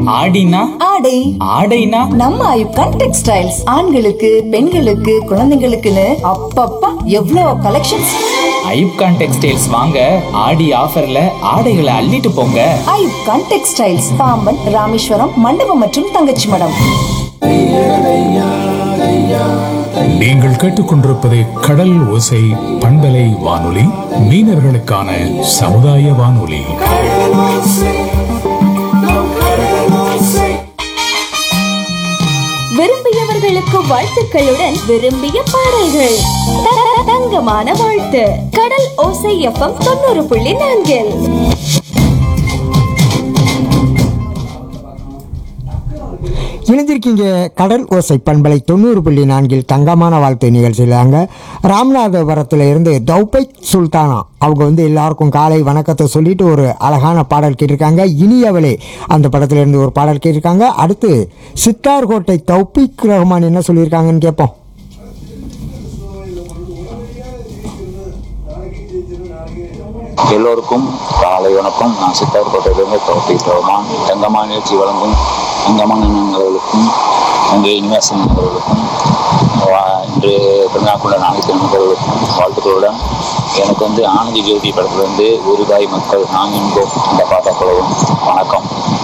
ஆடினா ஆடை ஆடைனா நம்ம ஐப்கான் டெக்ஸ்டைல்ஸ் ஆண்களுக்கு பெண்களுக்கு குழந்தைங்களுக்குன்னு அப்பப்பா எவ்வளோ கலெக்ஷன்ஸ் ஐப்கான் டெக்ஸ்டைல்ஸ் வாங்க ஆடி ஆஃபர்ல ஆடைகளை அள்ளிட்டு போங்க ஐப்கான் டெக்ஸ்டைல்ஸ் பாம்பன் ராமேஸ்வரம் மண்டபம் மற்றும் தங்கச்சி மடம் நீங்கள் கேட்டுக்கொண்டிருப்பது கடல் ஓசை பண்பலை வானொலி மீனவர்களுக்கான சமுதாய வானொலி விரும்பியவர்களுக்கு வாழ்த்துக்களுடன் விரும்பிய பாடல்கள் த- த- தங்கமான வாழ்த்து கடல் ஓசை எஃப்எம் தொண்ணூறு புள்ளி நான்கில் இணைந்திருக்கீங்க கடல் ஓசை பண்பலை தொண்ணூறு புள்ளி நான்கில் தங்கமான வாழ்த்து நிகழ்ச்சியில் அங்கே ராமநாதபுரத்தில் இருந்து தௌபை சுல்தானா அவங்க வந்து எல்லாருக்கும் காலை வணக்கத்தை சொல்லிட்டு ஒரு அழகான பாடல் கேட்டிருக்காங்க இனியவளே அந்த படத்துல இருந்து ஒரு பாடல் கேட்டிருக்காங்க அடுத்து சித்தார்கோட்டை தௌபிக் ரஹ்மான் என்ன சொல்லியிருக்காங்கன்னு கேட்போம் எல்லோருக்கும் காலை வணக்கம் நான் சித்தார்கோட்டையிலிருந்து தோப்பிக் ரஹ்மான் தங்கமான நிகழ்ச்சி வழங்கும் தங்கமான நண்பர்களுக்கும் அங்கே இனிவாசன் நண்பர்களுக்கும் வா- இன்று பிறந்தாக்குள்ள அனைத்து நண்பர்களுக்கும் வாழ்த்துக்களுடன் எனக்கு வந்து ஆனந்தி ஜோதி படத்துல வந்து ஒரு தாய் மக்கள் நாம் என்போம் இந்த பாட்டை சொல்லவும் வணக்கம்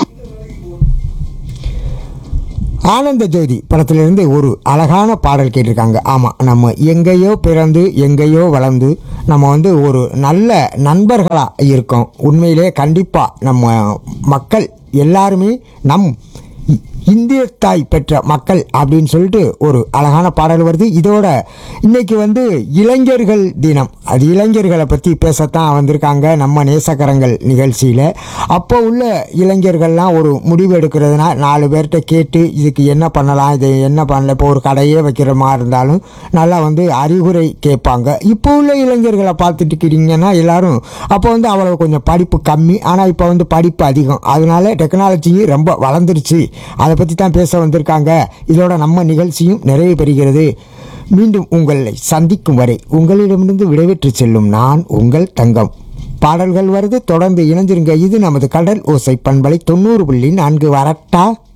ஆனந்த ஜோதி படத்திலிருந்து ஒரு அழகான பாடல் கேட்டிருக்காங்க ஆமாம் நம்ம எங்கேயோ பிறந்து எங்கேயோ வளர்ந்து நம்ம வந்து ஒரு நல்ல நண்பர்களாக இருக்கோம் உண்மையிலே கண்டிப்பாக நம்ம மக்கள் எல்லாருமே நம் இ- இந்திய தாய் பெற்ற மக்கள் அப்படின்னு சொல்லிட்டு ஒரு அழகான பாடல் வருது இதோட இன்னைக்கு வந்து இளைஞர்கள் தினம் அது இளைஞர்களை பற்றி பேசத்தான் வந்திருக்காங்க நம்ம நேசக்கரங்கள் நிகழ்ச்சியில் அப்போ உள்ள இளைஞர்கள்லாம் ஒரு முடிவு எடுக்கிறதுனா நாலு பேர்கிட்ட கேட்டு இதுக்கு என்ன பண்ணலாம் இது என்ன பண்ணல இப்போ ஒரு கடையே வைக்கிற மாதிரி இருந்தாலும் நல்லா வந்து அறிவுரை கேட்பாங்க இப்போ உள்ள இளைஞர்களை பார்த்துட்டு இருக்கிறீங்கன்னா எல்லாரும் அப்போ வந்து அவ்வளோ கொஞ்சம் படிப்பு கம்மி ஆனால் இப்போ வந்து படிப்பு அதிகம் அதனால டெக்னாலஜியும் ரொம்ப வளர்ந்துருச்சு அதை பற்றி தான் பேச வந்திருக்காங்க இதோட நம்ம நிகழ்ச்சியும் நிறைவு பெறுகிறது மீண்டும் உங்களை சந்திக்கும் வரை உங்களிடமிருந்து விடைபெற்று செல்லும் நான் உங்கள் தங்கம் பாடல்கள் வருது தொடர்ந்து இணைஞ்சிருங்க இது நமது கடல் ஓசை பண்பலை தொண்ணூறு புள்ளி நான்கு வரட்டா